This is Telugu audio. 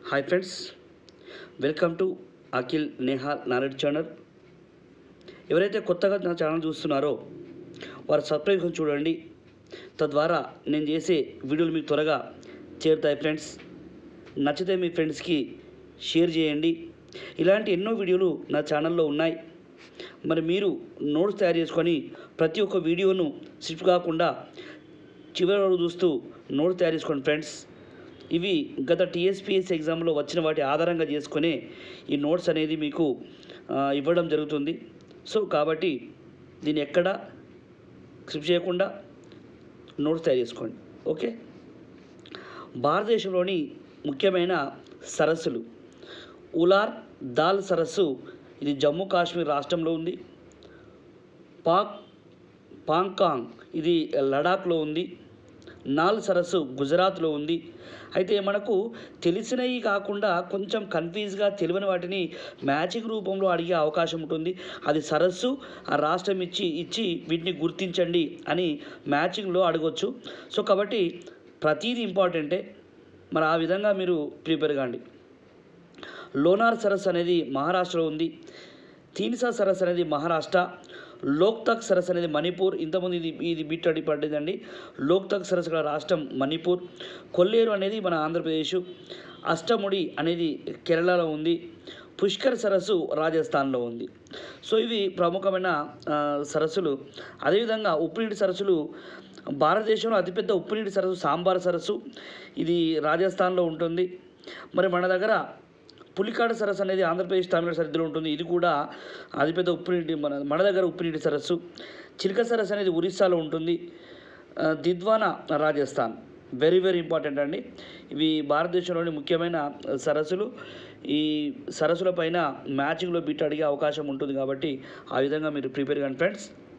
hi friends welcome to Akhil Nehal knowledge channel ఎవరైతే కొత్తగా నా ఛానల్ చూస్తున్నారో వారు సబ్స్క్రైబ్ చేసుకొని చూడండి తద్వారా నేను చేసే వీడియోలు మీకు త్వరగా చేరుతాయి ఫ్రెండ్స్ నచ్చితే మీ ఫ్రెండ్స్కి షేర్ చేయండి ఇలాంటి ఎన్నో వీడియోలు నా ఛానల్లో ఉన్నాయి మరి మీరు నోట్స్ తయారు చేసుకొని ప్రతి ఒక్క వీడియోను స్లిప్ కాకుండా చివరి వరకు చూస్తూ నోట్స్ తయారు చేసుకోండి ఫ్రెండ్స్ ఇవి గత టీఎస్పీఎస్ ఎగ్జామ్లో వచ్చిన వాటి ఆధారంగా చేసుకునే ఈ నోట్స్ అనేది మీకు ఆ, ఇవ్వడం జరుగుతుంది సో కాబట్టి దీన్ని ఎక్కడ స్లిప్ చేయకుండా నోట్స్ తయారు చేసుకోండి ఓకే భారతదేశంలోని ముఖ్యమైన సరస్సులు ఉలార్ దాల్ సరస్సు ఇది జమ్మూ కాశ్మీర్ రాష్ట్రంలో ఉంది పాక్ పాంకాంగ్ ఇది లడాఖ్లో ఉంది నాల్ సరస్సు గుజరాత్లో ఉంది అయితే మనకు తెలిసినవి కాకుండా కొంచెం కన్ఫ్యూజ్గా తెలియని వాటిని మ్యాచింగ్ రూపంలో అడిగే అవకాశం ఉంటుంది అది సరస్సు ఆ రాష్ట్రం ఇచ్చి ఇచ్చి వీటిని గుర్తించండి అని మ్యాచింగ్లో అడగొచ్చు సో కాబట్టి ప్రతీది ఇంపార్టెంటే మరి ఆ విధంగా మీరు ప్రిపేర్ కాండి లోనార్ సరస్సు అనేది మహారాష్ట్రలో ఉంది తీన్సా సరస్సు అనేది మహారాష్ట్ర లోక్తక్ సరస్సు అనేది మణిపూర్ ఇంతకుముందు ఇది ఇది బిట్ అడి పడ్డదండి లోక్తక్ సరస్సు గల రాష్ట్రం మణిపూర్ కొల్లేరు అనేది మన ఆంధ్రప్రదేశ్ అష్టముడి అనేది కేరళలో ఉంది పుష్కర్ సరస్సు రాజస్థాన్లో ఉంది సో ఇవి ప్రముఖమైన ఆ, సరస్సులు అదేవిధంగా ఉప్పునీటి సరస్సులు భారతదేశంలో అతిపెద్ద ఉప్పునీటి సరస్సు సాంబార్ సరస్సు ఇది రాజస్థాన్లో ఉంటుంది మరి మన దగ్గర పులికాడ సరస్సు అనేది ఆంధ్రప్రదేశ్ తమిళనాడు సరిహద్దులో ఉంటుంది ఇది కూడా అతిపెద్ద ఉప్పునీటి మన మన దగ్గర ఉప్పునీటి సరస్సు చిలక సరస్సు అనేది ఒరిస్సాలో ఉంటుంది ఆ, Didwana Rajasthan very very important అండి ఇవి భారతదేశంలోని ముఖ్యమైన సరస్సులు ఈ సరస్సుల పైన మ్యాచింగ్లో బిట్ అడిగే అవకాశం ఉంటుంది కాబట్టి ఆ విధంగా మీరు ప్రిపేర్ కానీ ఫ్రెండ్స్